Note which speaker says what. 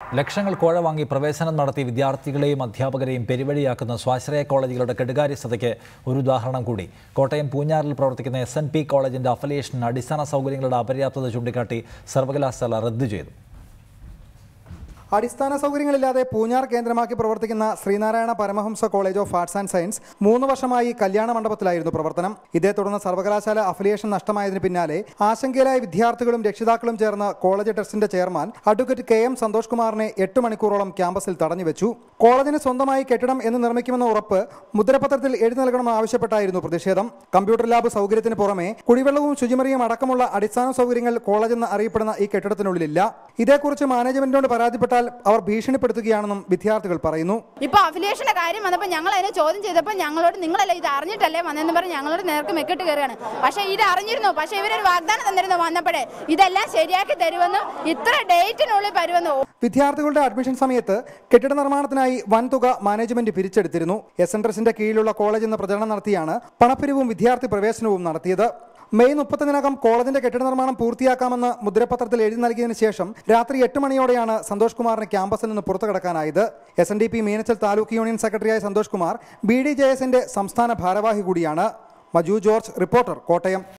Speaker 1: ലക്ഷങ്ങൾ കോഴ വാങ്ങി പ്രവേശനം നടത്തി വിദ്യാർത്ഥികളെയും അധ്യാപകരെയും പെരുവഴിയാക്കുന്ന സ്വാശ്രയ കോളേജുകളുടെ കെടുകാര്യസ്ഥതയ്ക്ക് ഒരു ഉദാഹരണം കൂടി കോട്ടയം പൂഞ്ഞാറിൽ പ്രവർത്തിക്കുന്ന എസ് എൻ പി കോളേജിന്റെ അഫിലിയേഷൻ അടിസ്ഥാന സൗകര്യങ്ങളുടെ അപര്യാപ്തത ചൂണ്ടിക്കാട്ടി സർവകലാശാല റദ്ദു ചെയ്തു
Speaker 2: അടിസ്ഥാന സൗകര്യങ്ങളില്ലാതെ പൂഞ്ഞാർ കേന്ദ്രമാക്കി പ്രവർത്തിക്കുന്ന Sreenarayana Paramahamsa college of arts and science മൂന്ന് വർഷമായി കല്യാണ മണ്ഡപത്തിലായിരുന്നു പ്രവർത്തനം ഇതേ തുടർന്ന് സർവകലാശാല അഫിലിയേഷൻ നഷ്ടമായതിന് പിന്നാലെ ആശങ്കയിലായ വിദ്യാർത്ഥികളും രക്ഷിതാക്കളും ചേർന്ന് കോളേജ് ട്രസ്റ്റിന്റെ chairman advocate K M Santhosh കുമാറിനെ എട്ട് മണിക്കൂറോളം ക്യാമ്പസിൽ തടഞ്ഞുവെച്ചു കോളേജിന് സ്വന്തമായി കെട്ടിടം എന്ന് നിർമ്മിക്കുമെന്ന ഉറപ്പ് മുദ്രപത്രത്തിൽ എഴുതി നൽകണമെന്ന് ആവശ്യപ്പെട്ടായിരുന്നു പ്രതിഷേധം കമ്പ്യൂട്ടർ ലാബ് സൗകര്യത്തിന് പുറമെ കുടിവെള്ളവും ശുചിമുറിയും അടക്കമുള്ള അടിസ്ഥാന സൗകര്യങ്ങൾ കോളേജെന്ന് അറിയപ്പെടുന്ന ഈ കെട്ടിടത്തിനുള്ളിലില്ല ഇതേക്കുറിച്ച് മാനേജ്മെന്റിനോട് പരാതിപ്പെട്ടാൽ അവർ ഭീഷണിപ്പെടുത്തുകയാണെന്നും വിദ്യാർത്ഥികൾ പറയുന്നു
Speaker 3: ഇപ്പൊ അഫിലിയേഷന്റെ കാര്യം വന്നപ്പോൾ ഞങ്ങൾ അതിനെ ചോദ്യം ചെയ്തപ്പോൾ ഞങ്ങളോട് നിങ്ങളല്ല ഇത് അറിഞ്ഞിട്ടല്ലേ വന്നെന്ന് പറഞ്ഞ് ഞങ്ങളോട് നേർക്ക് മെക്കിട്ട് കയറുകയാണ് പക്ഷേ ഇത് അറിഞ്ഞിരുന്നു പക്ഷേ ഇവരൊരു വാഗ്ദാനം തന്നിരുന്നു വന്നപ്പോഴേ ഇതെല്ലാം ശരിയാക്കി തരുമെന്നും ഇത്ര ഡേറ്റിനുള്ളിൽ വരുമെന്നും
Speaker 2: വിദ്യാർത്ഥികളുടെ അഡ്മിഷൻ സമയത്ത് കെട്ടിട നിർമ്മാണത്തിനായി വൻതുക മാനേജ്മെന്റ് പിരിച്ചെടുത്തിരുന്നു എസ് എൻ ട്രസ്റ്റിന്റെ കീഴിലുള്ള കോളേജ് എന്ന പ്രചരണം നടത്തിയാണ് പണപ്പിരിവും വിദ്യാർത്ഥി പ്രവേശനവും നടത്തിയത് മെയ് മുപ്പത്തിനകം കോളേജിന്റെ കെട്ടിട നിർമ്മാണം പൂർത്തിയാക്കാമെന്ന് മുദ്രപത്രത്തിൽ എഴുതി നൽകിയതിനു ശേഷം രാത്രി എട്ട് മണിയോടെയാണ് സന്തോഷ് കുമാറിന് ക്യാമ്പസിൽ നിന്ന് പുറത്തു കടക്കാനായത് S N D P Meenachil taluk union സെക്രട്ടറിയായ Santhosh Kumar B D J എസിന്റെ സംസ്ഥാന ഭാരവാഹി കൂടിയാണ് മജു ജോർജ് റിപ്പോർട്ടർ കോട്ടയം